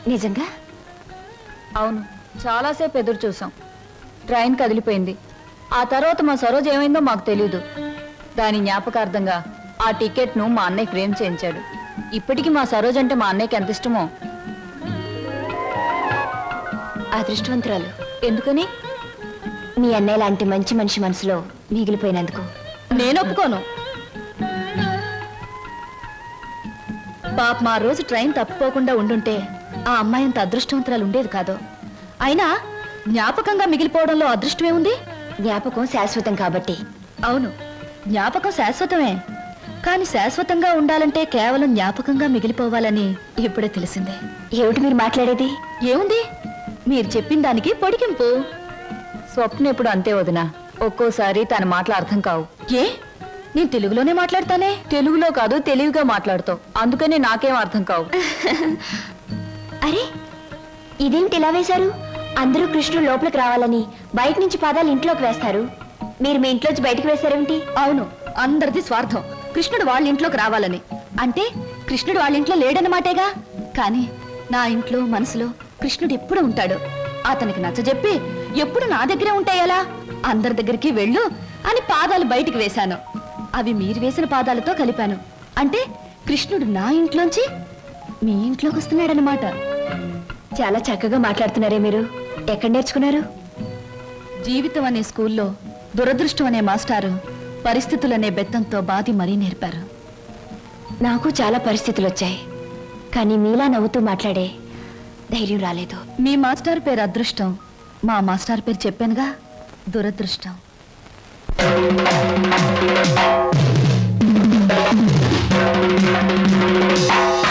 నిజంగా అవును చాలాసేపు ఎదురు చూసాం ట్రైన్ కదిలిపోయింది ఆ తర్వాత మా సరోజ్ ఏమైందో మాకు తెలియదు దాని జ్ఞాపకార్థంగా ఆ టికెట్ను మా అన్నయ్య ఫ్రేమ్ చేయించాడు ఇప్పటికీ మా సరోజ్ అంటే మా అన్నయ్యకి ఎంత ఇష్టమో అదృష్టవంతురాలు ఎందుకని మీ అన్నయ్య లాంటి మంచి మనిషి మనసులో మిగిలిపోయినందుకు నేను ఒప్పుకోను పాప మా రోజు ట్రైన్ తప్పిపోకుండా ఉండుంటే ఆ అమ్మాయి అంత అదృష్టవంతురాలు ఉండేది కాదు అయినా జ్ఞాపకంగా మిగిలిపోవడంలో అదృష్టమే ఉంది జ్ఞాపకం శాశ్వతం కాబట్టి అవును జ్ఞాపకం శాశ్వతమే కానీ శాశ్వతంగా ఉండాలంటే కేవలం జ్ఞాపకంగా మిగిలిపోవాలని ఇప్పుడే తెలిసిందే ఏమిటి మీరు మాట్లాడేది ఏముంది మీరు చెప్పిన దానికి పొడిగింపు స్వప్న ఎప్పుడు అంతే వదినా ఒక్కోసారి తన మాటలు అర్థం కావు ఏ నేను తెలుగులోనే మాట్లాడతానే తెలుగులో కాదు తెలివిగా మాట్లాడుతావు అందుకనే నాకేం అర్థం కావు అరే ఇదేమిటి ఇలా వేశారు అందరూ కృష్ణుడు లోపలికి రావాలని బయట నుంచి పాదాలు ఇంట్లోకి వేస్తారు మీరు మీ ఇంట్లోంచి బయటకు వేశారేమిటి అవును అందరిది స్వార్థం కృష్ణుడు వాళ్ళ ఇంట్లోకి రావాలని అంటే కృష్ణుడు వాళ్ళ ఇంట్లో లేడన్నమాటేగా కానీ నా ఇంట్లో మనసులో కృష్ణుడు ఎప్పుడు ఉంటాడు అతనికి నచ్చజెప్పి ఎప్పుడు నా దగ్గరే ఉంటాయలా అందరి దగ్గరికి వెళ్ళు అని పాదాలు బయటికి వేశాను అవి మీరు వేసిన పాదాలతో కలిపాను అంటే కృష్ణుడు నా ఇంట్లోంచి మీ ఇంట్లోకి వస్తున్నాడనమాట చాలా చక్కగా మాట్లాడుతున్నారే మీరు ఎక్కడ నేర్చుకున్నారు జీవితం అనే స్కూల్లో దురదృష్టం అనే మాస్టారు పరిస్థితులనే బెత్తంతో బాధి మరీ నేర్పారు నాకు చాలా పరిస్థితులు వచ్చాయి కానీ మీలా నవ్వుతూ మాట్లాడే ధైర్యం రాలేదు మీ మాస్టర్ పేరు అదృష్టం మా మాస్టర్ పేరు చెప్పానుగా దురదృష్టం ఆ